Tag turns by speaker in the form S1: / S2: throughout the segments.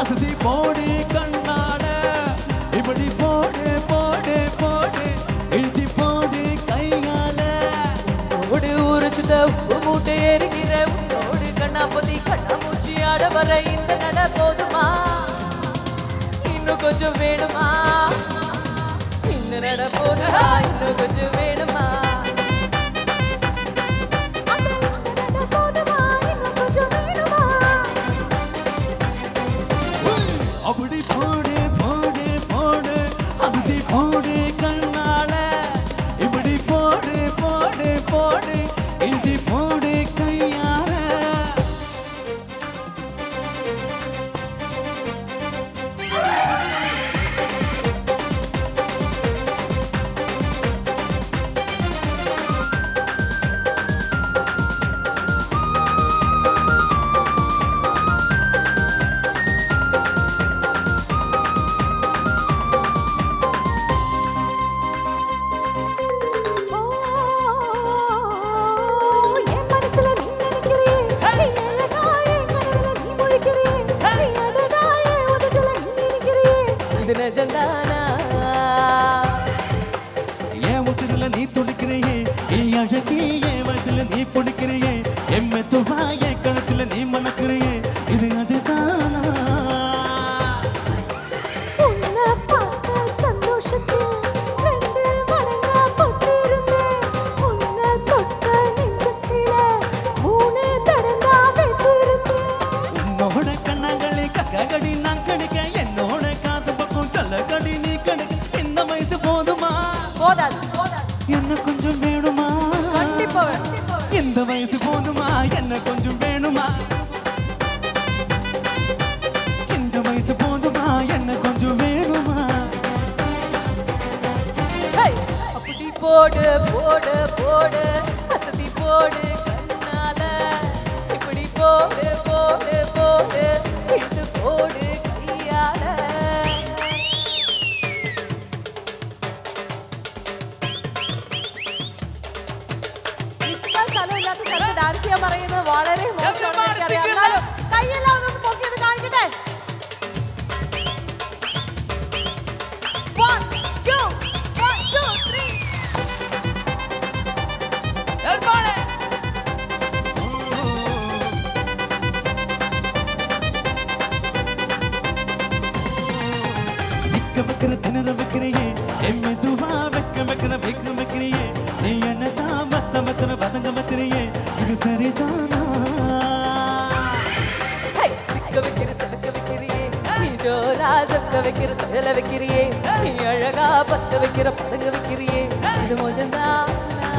S1: அசதி போடு கண்ணால இப்படி போடு போடு போடு எழுதி போடு கையால
S2: ஓடு ஊரு சுத்த உப்பு மூட்டை எரிகிற உன்னோடு கண்ணாப்பதி கண்ணாமூச்சி ஆட வர இந்த நட போதுமா இன்னும் கொஞ்சம் வேணுமா இந்த நட போதுமா இன்னும் கொஞ்சம் வேணுமா அட, இந்த நட போதுமா இன்னும் கொஞ்சம் வேணுமா
S1: அப்படி போடு போடு போடு அசதி போடு கண்ணால இப்படி போடு போடு போடு எழுதி போடு கையால
S2: ஓ, என் மனசுல நீ நினைக்கிறியே, நீ அழகா என் கனவுல நீ முழிக்கிறியே, நீ அடடா என் உதட்டுல நீ இனிக்கிறியே. இது நிஜம்தானா?
S1: என் உசிரில நீ துடிக்கிறையே என் அழகி என் வயசுல நீ பிடிக்கிறையே என் மெத்துவா என் கழுத்துல நீ மணக்கிறையே இது அதுதானா
S2: உன்னை பார்த்த சந்தோஷத்தில் ரெண்டு மடங்கா பொட்டிருந்தேன். உன்னை தொட்ட நெஞ்சத்தில மூணு தடங்கா வைத்திருந்தேன்.
S1: உன்னோட கண்ணங்களே கக்ககடி நான் கணிக்க என்னோட காது பக்கம் சொல்லகடி நீ கணிக்க இந்த வயசு போதுமா
S2: போதாது போதாது
S1: என்ன கொஞ்சம் வேணுமா
S2: கண்டிப்பா வேணும்.
S1: இந்த வயசு போதுமா என்ன கொஞ்சம் வேணுமா இந்த வயசு போதுமா என்ன கொஞ்சம் வேணுமா
S2: ஹே! அப்படி போடு போடு போடு அசதி போடு கண்ணால இப்படி போடு போடு போடு இட்டு போடு கையால ഇത്ര സ്ഥലമില്ലാത്ത സ്ഥലത്ത് ഡാൻസ് ചെയ്യാൻ പറയുന്നത് വളരെ മോശമാണെന്ന് എനിക്കറിയാം എന്നാലും കൈയെല്ലാം ഒന്ന് പൊക്കിയത് കാണിക്കട്ടെ One, two, one, two, three.
S1: நிக்க வைக்கிற திணற வைக்கிறையே என் மெதுவா வைக்க வைக்கிற வைக்க வைக்கிறையே நீ என்னதான் மத்த மத்தன பதங்க மத்திரையே இது சரிதானா
S2: ஹை, சிக்க வைக்கிற செவக்க வைக்கிறியே நீ ஜோரா சொக்க வைக்கிற செயல வைக்கிறியே நீ அழகா பத்த வைக்கிற பதங்க வைக்கிறியே இது மோஜந்தான்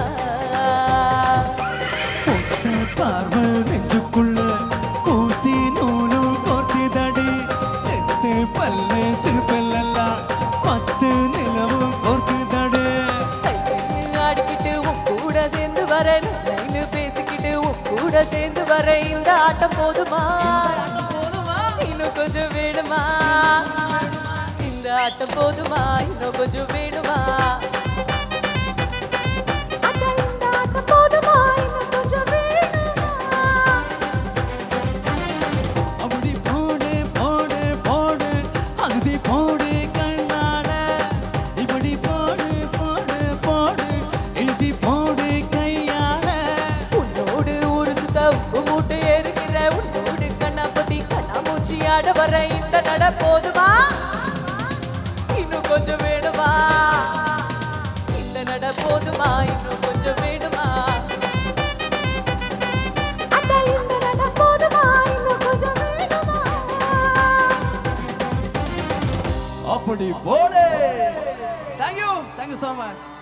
S1: ஒத்த பார்வை நெஞ்சுக்குள்ள ஊசி நூலும் கோர்த்திதடி எத்து பல்லு சிறுப்பெல்லாம் பத்து நிலவும் கோர்த்துதடு
S2: ஆடிக்கிட்டு உன் கூட சேர்ந்து வரேன் லைனு பேசிக்கிட்டு உன் கூட சேர்ந்து வர இந்த ஆட்டம் போதுமா இன்னும் கொஞ்சம் வேணுமா இந்த ஆட்டம் போதுமா இன்னும் கொஞ்சம் வேணுமா அட, இந்த ஆட்டம் போதுமா இன்னும் கொஞ்சம் வேணுமா
S1: அப்படி போடு போடு போடு அகதி போடு கண்ணால இப்படி போடு போடு போடு எழுதி போடு கையால
S2: உன்னோடு ஊரு சுத்த உப்பு மூட்டை ஏறுகிற உன்னோடு கண்ணாப்பதி கண்ணாமூச்சி ஆட வர இந்த நட போதுமா இன்னும் கொஞ்சம் வேணுமா இந்த நட போதுமா இன்னும் கொஞ்சம் வேணுமா அட, இந்த நட போதுமா இன்னும் கொஞ்சம் வேணுமா
S1: அப்படி போடு தேங்க்யூ தேங்க்யூ ஸோ மச்